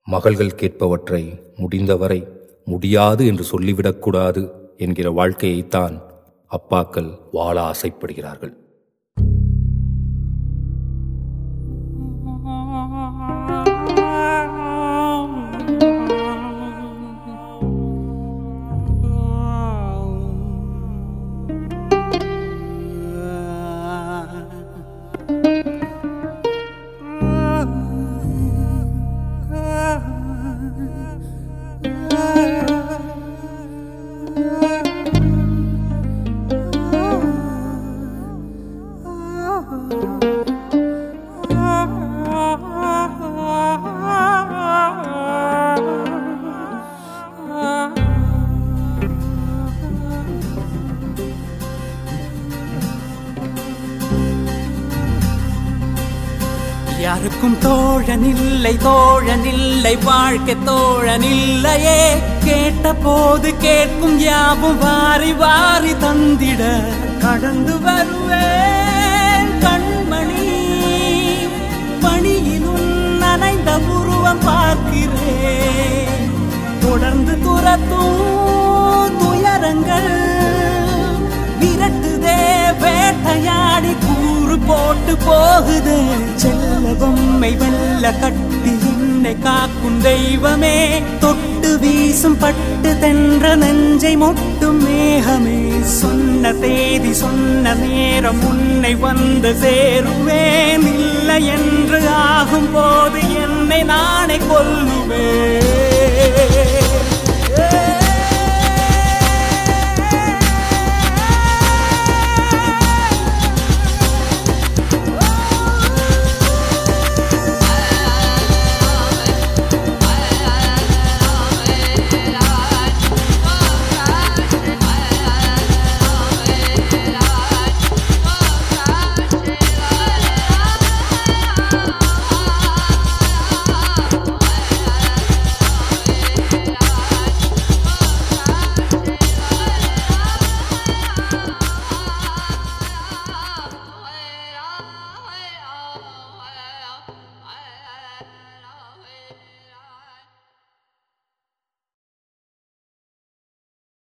மகள்கள் கேட்பவற்றை முடிந்தவரை முடியாது என்று சொல்லிவிடக்கூடாது என்கிற வாழ்க்கையைத்தான் அப்பாக்கள் வாழ ஆசைப்படுகிறார்கள் யாருக்கும் தோழனில்லை தோழனில்லை வாழ்க்கை தோழனில்லையே கேட்ட போது கேட்கும் யாவும் வாரி வாரி தந்திட கடந்து வருவேன் கண்மணி பணியினும் நனைந்த உருவம் பார்க்கிறேன் தொடர்ந்து துரத்தும் துயரங்கள் விரட்டுதே வேட்டையாடி கூறு போட்டு போகுது செல்ல பொம்மை வெல்ல கட்டி என்னை காக்கும் தெய்வமே தொட்டு வீசும் பட்டு தென்ற நெஞ்சை மொட்டும் மேகமே சொன்ன தேதி சொன்ன நேரம் உன்னை வந்து சேருவேன் இல்லை என்று ஆகும் போது என்னை நானே கொல்லுவேன்